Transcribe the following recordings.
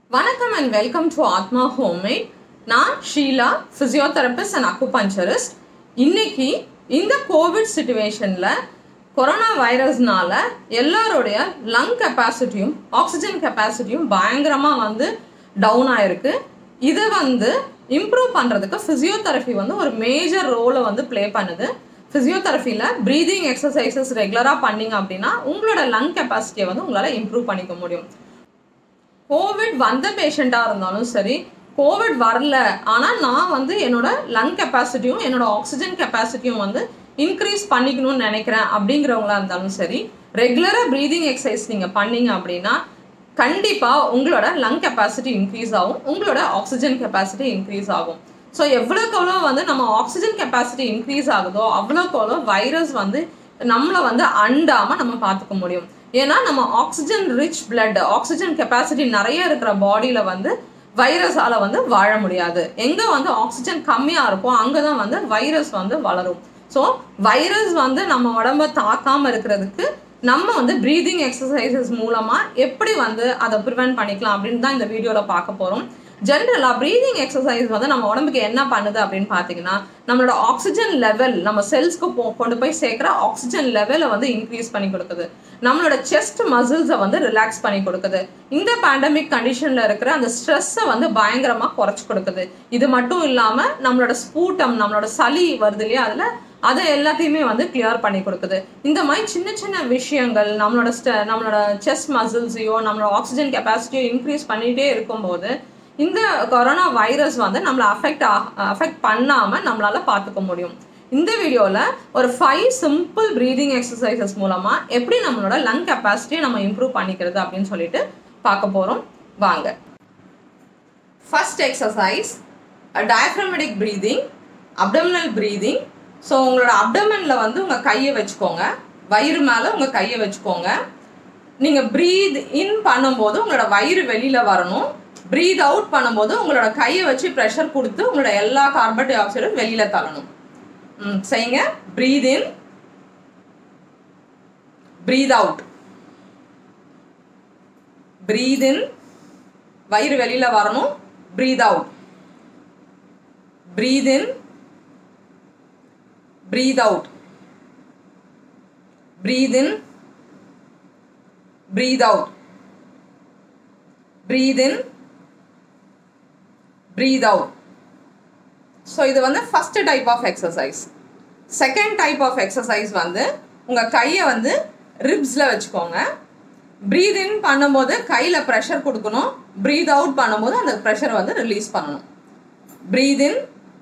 வணக்கம் and welcome to Atma homemade நான் Sheela physiotherapist and acupuncturist இன்னைக்கு இந்த கோவிட் சுச்சுவேஷனில் கொரோனா வைரஸ்னால எல்லாருடைய லங் கெப்பாசிட்டியும் ஆக்சிஜன் கெப்பாசிட்டியும் பயங்கரமாக வந்து டவுன் ஆயிருக்கு இதை வந்து இம்ப்ரூவ் பண்ணுறதுக்கு ஃபிசியோதெரபி வந்து ஒரு மேஜர் ரோலை வந்து ப்ளே பண்ணுது ஃபிசியோதெரபியில் ப்ரீதிங் எக்ஸசைசஸ் ரெகுலராக பண்ணீங்க அப்படின்னா உங்களோட லங் கெப்பாசிட்டியை வந்து உங்களால் இம்ப்ரூவ் பண்ணிக்க முடியும் கோவிட் வந்த பேஷண்ட்டாக இருந்தாலும் சரி கோவிட் வரல ஆனால் நான் வந்து என்னோட லங் கெப்பாசிட்டியும் என்னோட ஆக்சிஜன் கெப்பாசிட்டியும் வந்து இன்க்ரீஸ் பண்ணிக்கணும்னு நினைக்கிறேன் அப்படிங்கிறவங்களா இருந்தாலும் சரி ரெகுலராக ப்ரீதிங் எக்ஸசைஸ் நீங்கள் பண்ணீங்க அப்படின்னா கண்டிப்பாக உங்களோட லங் கெப்பாசிட்டி இன்க்ரீஸ் ஆகும் உங்களோட ஆக்சிஜன் கெப்பாசிட்டி இன்க்ரீஸ் ஆகும் ஸோ எவ்வளோக்கு எவ்வளோ வந்து நம்ம ஆக்சிஜன் கெப்பாசிட்டி இன்க்ரீஸ் ஆகுதோ அவ்வளோக்கு எவ்வளோ வைரஸ் வந்து நம்மளை வந்து அண்டாமல் நம்ம பார்த்துக்க முடியும் ஏன்னா நம்ம oxygen rich blood oxygen capacity நிறைய இருக்கிற பாடியில் வந்து வைரஸால் வந்து வாழ முடியாது எங்கே வந்து ஆக்சிஜன் கம்மியாக இருக்கோ அங்கே தான் வந்து வைரஸ் வந்து வளரும் ஸோ வைரஸ் வந்து நம்ம உடம்ப தாக்காமல் இருக்கிறதுக்கு நம்ம வந்து ப்ரீதிங் எக்ஸசைசஸ் மூலமாக எப்படி வந்து அதை ப்ரிவென்ட் பண்ணிக்கலாம் அப்படின்னு தான் இந்த வீடியோவில் பார்க்க போகிறோம் ஜென்ரலாக ப்ரீதிங் எக்ஸசைஸ் வந்து நம்ம உடம்புக்கு என்ன பண்ணுது அப்படின்னு பார்த்தீங்கன்னா நம்மளோட ஆக்சிஜன் லெவல் நம்ம செல்ஸ்க்கு போ கொண்டு போய் சேர்க்குற ஆக்சிஜன் லெவலை வந்து இன்க்ரீஸ் பண்ணி கொடுக்குது நம்மளோட செஸ்ட் மசில்ஸை வந்து ரிலாக்ஸ் பண்ணி கொடுக்குது இந்த பேண்டமிக் கண்டிஷனில் இருக்கிற அந்த ஸ்ட்ரெஸ்ஸை வந்து பயங்கரமாக குறைச்சி கொடுக்குது இது மட்டும் இல்லாமல் நம்மளோட ஸ்பூட்டம் நம்மளோட சளி வருது இல்லையா அதில் அதை எல்லாத்தையுமே வந்து கிளியர் பண்ணி கொடுக்குது இந்த மாதிரி சின்ன சின்ன விஷயங்கள் நம்மளோட ஸ்ட நம்மளோட செஸ்ட் மசில்ஸையோ நம்மளோட ஆக்சிஜன் கெப்பாசிட்டியோ இன்க்ரீஸ் பண்ணிகிட்டே இருக்கும்போது இந்த கொரோனா வைரஸ் வந்து நம்மளை அஃபெக்ட் அஃபெக்ட் பண்ணாமல் நம்மளால் பார்த்துக்க முடியும் இந்த வீடியோவில் ஒரு ஃபைவ் சிம்பிள் ப்ரீதிங் எக்ஸசைசஸ் மூலமாக எப்படி நம்மளோட லங் கெப்பாசிட்டியை நம்ம இம்ப்ரூவ் பண்ணிக்கிறது அப்படின்னு சொல்லிட்டு பார்க்க போகிறோம் வாங்க first exercise diaphragmatic breathing abdominal breathing so உங்களோட அப்டமனில் வந்து உங்கள் கையை வச்சுக்கோங்க வயிறு மேலே உங்கள் கையை வச்சுக்கோங்க நீங்கள் ப்ரீத் இன் பண்ணும்போது உங்களோட வயிறு வெளியில் வரணும் ப்ரீத் அவுட் பண்ணும்போது உங்களோட கையை வச்சு ப்ரெஷர் கொடுத்து உங்களோட எல்லா கார்பன் டை ஆக்சைடும் வெளியில் தள்ளணும் ம் செய்யுங்க breathe in breathe out breathe in வயிறு வெளியில் வரணும் breathe out breathe in breathe out breathe in breathe out breathe in breathe out so இது வந்து first type of exercise second type of exercise வந்து உங்கள் கையை வந்து ரிப்ஸில் வச்சுக்கோங்க ப்ரீத் இன் பண்ணும்போது கையில் ப்ரெஷர் கொடுக்கணும் ப்ரீத் அவுட் பண்ணும்போது அந்த ப்ரெஷரை வந்து ரிலீஸ் பண்ணணும் breathe in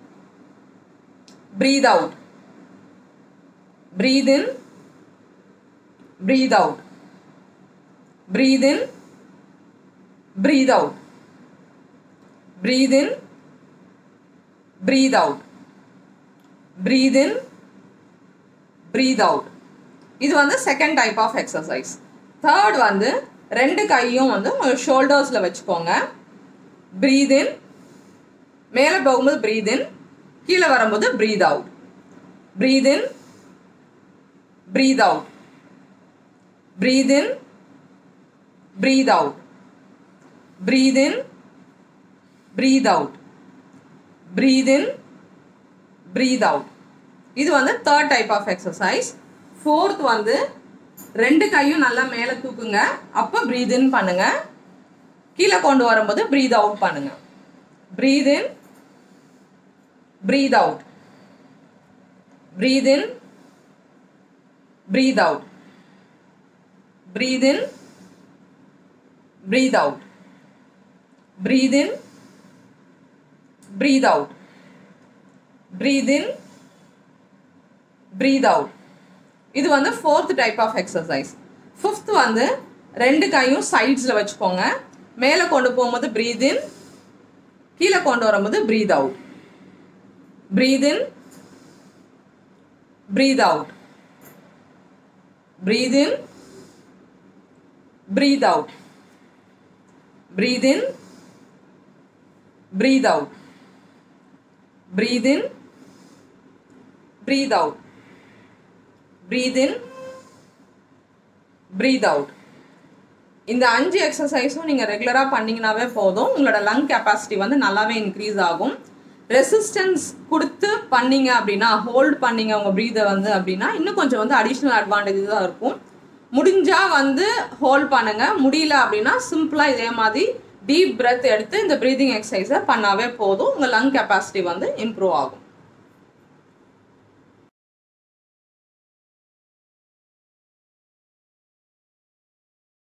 breathe out breathe in breathe out breathe in breathe out breathe in breathe out breathe in breathe out இது வந்து second type of exercise third வந்து ரெண்டு கையும் வந்து உங்கள் ஷோல்டர்ஸில் வச்சுக்கோங்க ப்ரீத் இன் மேலே போகும்போது ப்ரீத் இன் கீழே வரும்போது breathe out breathe in breathe out breathe in breathe out breathe in breathe out breathe in breathe out இது வந்து third type of exercise fourth வந்து ரெண்டு கையும் நல்லா மேலே தூக்குங்க அப்போ ப்ரீத் இன் பண்ணுங்க கீழே கொண்டு வரும்போது ப்ரீத் அவுட் பண்ணுங்க breathe in breathe out breathe in breathe out breathe in breathe out breathe in breathe out breathe in breathe out இது வந்து fourth type of exercise fifth வந்து ரெண்டு கையும் சைட்ஸில் வச்சுக்கோங்க மேலே கொண்டு போகும்போது ப்ரீத் இன் கீழே கொண்டு வரும்போது breathe out breathe in breathe out breathe in breathe out breathe in breathe out breathe in breathe out breathe in breathe out இந்த அஞ்சு எக்ஸசைஸும் நீங்கள் ரெகுலராக பண்ணிங்கனாவே போதும் உங்களோட லங் கெப்பாசிட்டி வந்து நல்லாவே இன்க்ரீஸ் ஆகும் ரெசிஸ்டன்ஸ் கொடுத்து பண்ணீங்க அப்படின்னா ஹோல்ட் பண்ணீங்க உங்கள் ப்ரீதை வந்து அப்படின்னா இன்னும் கொஞ்சம் வந்து அடிஷ்னல் அட்வான்டேஜ் தான் இருக்கும் முடிஞ்சால் வந்து ஹோல்ட் பண்ணுங்க முடியல அப்படின்னா சிம்பிளாக இதே மாதிரி டீப் பிரெத் எடுத்து இந்த ப்ரீதிங் எக்ஸசைஸை பண்ணாவே போதும் உங்கள் லங் கெப்பாசிட்டி வந்து இம்ப்ரூவ் ஆகும்